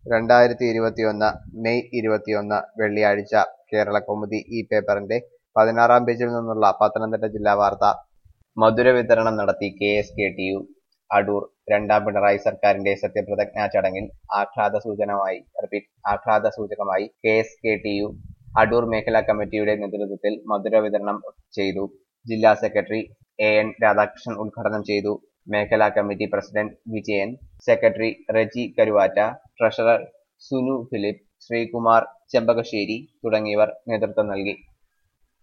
രണ്ടായിരത്തി ഇരുപത്തിയൊന്ന് മെയ് ഇരുപത്തിയൊന്ന് വെള്ളിയാഴ്ച കേരള കൗമുദി ഈ പേപ്പറിന്റെ പതിനാറാം പേജിൽ നിന്നുള്ള പത്തനംതിട്ട ജില്ലാ വാർത്ത മധുര വിതരണം നടത്തി K S K T U Adoor രണ്ടാം പിണറായി സർക്കാരിന്റെ സത്യപ്രതിജ്ഞാ ചടങ്ങിൽ ആഹ്ലാദ സൂചനമായി റിപ്പീറ്റ് ആഹ്ലാദ സൂചകമായി K S K T U Adoor മേഖലാ കമ്മിറ്റിയുടെ നേതൃത്വത്തിൽ മധുര വിതരണം ചെയ്തു ജില്ലാ സെക്രട്ടറി എ എൻ രാധാകൃഷ്ണൻ ഉദ്ഘാടനം ചെയ്തു മേഖലാ committee president Vijayan secretary Reji Karuvatta treasurer Sunu Philip Sreekumar Chempakassery തുടങ്ങിയവർ നേതൃത്വം നൽകി